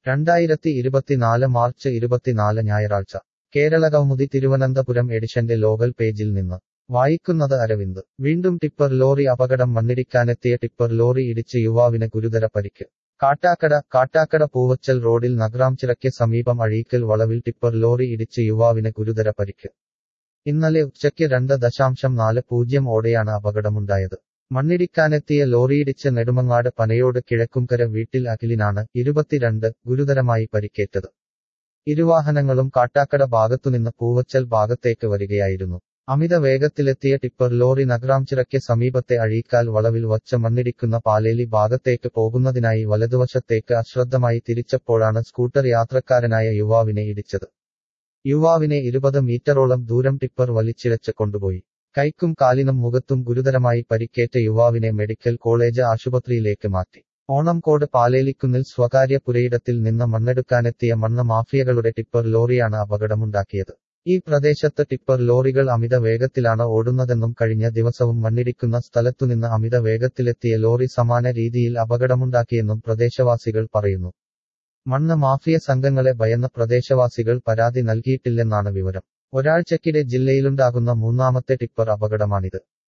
രണ്ടായിരത്തി ഇരുപത്തിനാല് മാർച്ച് ഇരുപത്തിനാല് ഞായറാഴ്ച കേരളകൗമുദി തിരുവനന്തപുരം എഡിഷന്റെ ലോകൽ പേജിൽ നിന്ന് വായിക്കുന്നത് അരവിന്ദ് വീണ്ടും ടിപ്പർ ലോറി അപകടം മണ്ണിടിക്കാനെത്തിയ ടിപ്പർ ലോറി ഇടിച്ച് യുവാവിന് ഗുരുതര പരിക്ക് കാട്ടാക്കട കാട്ടാക്കട പൂവച്ചൽ റോഡിൽ നഗ്രാംചിറയ്ക്ക് സമീപം അഴീക്കൽ വളവിൽ ടിപ്പർ ലോറി ഇടിച്ച് യുവാവിന് ഗുരുതര പരിക്ക് ഇന്നലെ ഉച്ചയ്ക്ക് രണ്ട് ദശാംശം നാല് പൂജ്യം ഓടെയാണ് അപകടമുണ്ടായത് മണ്ണിടിക്കാനെത്തിയ ലോറിയിടിച്ച് നെടുമങ്ങാട് പനയോട് കിഴക്കുംകര വീട്ടിൽ അഖിലിനാണ് ഇരുപത്തിരണ്ട് ഗുരുതരമായി പരിക്കേറ്റത് ഇരുവാഹനങ്ങളും കാട്ടാക്കട ഭാഗത്തുനിന്ന് പൂവച്ചൽ ഭാഗത്തേക്ക് വരികയായിരുന്നു അമിത വേഗത്തിലെത്തിയ ടിപ്പർ ലോറി നഗ്രാംചിറയ്ക്ക് സമീപത്തെ അഴീക്കാൽ വളവിൽ വച്ച് മണ്ണിടിക്കുന്ന പാലേലി ഭാഗത്തേക്ക് പോകുന്നതിനായി വലതുവശത്തേക്ക് അശ്രദ്ധമായി തിരിച്ചപ്പോഴാണ് സ്കൂട്ടർ യാത്രക്കാരനായ യുവാവിനെ ഇടിച്ചത് യുവാവിനെ ഇരുപത് മീറ്ററോളം ദൂരം ടിപ്പർ വലിച്ചിഴച്ച് കൊണ്ടുപോയി കൈക്കും കാലിനും മുഖത്തും ഗുരുതരമായി പരിക്കേറ്റ യുവാവിനെ മെഡിക്കൽ കോളേജ് ആശുപത്രിയിലേക്ക് മാറ്റി ഓണംകോട് പാലേലിക്കുന്നിൽ സ്വകാര്യ പുരയിടത്തിൽ നിന്ന് മണ്ണെടുക്കാനെത്തിയ മണ്ണ് മാഫിയകളുടെ ടിപ്പർ ലോറിയാണ് അപകടമുണ്ടാക്കിയത് ഈ പ്രദേശത്ത് ടിപ്പർ ലോറികൾ അമിത വേഗത്തിലാണ് ഓടുന്നതെന്നും കഴിഞ്ഞ ദിവസവും മണ്ണിടിക്കുന്ന സ്ഥലത്തുനിന്ന് അമിത വേഗത്തിലെത്തിയ ലോറി സമാന രീതിയിൽ അപകടമുണ്ടാക്കിയെന്നും പ്രദേശവാസികൾ പറയുന്നു മണ്ണ് മാഫിയ സംഘങ്ങളെ ഭയന്ന പ്രദേശവാസികൾ പരാതി നൽകിയിട്ടില്ലെന്നാണ് വിവരം ഒരാഴ്ചക്കിടെ ജില്ലയിലുണ്ടാകുന്ന മൂന്നാമത്തെ ടിപ്പർ അപകടമാണിത്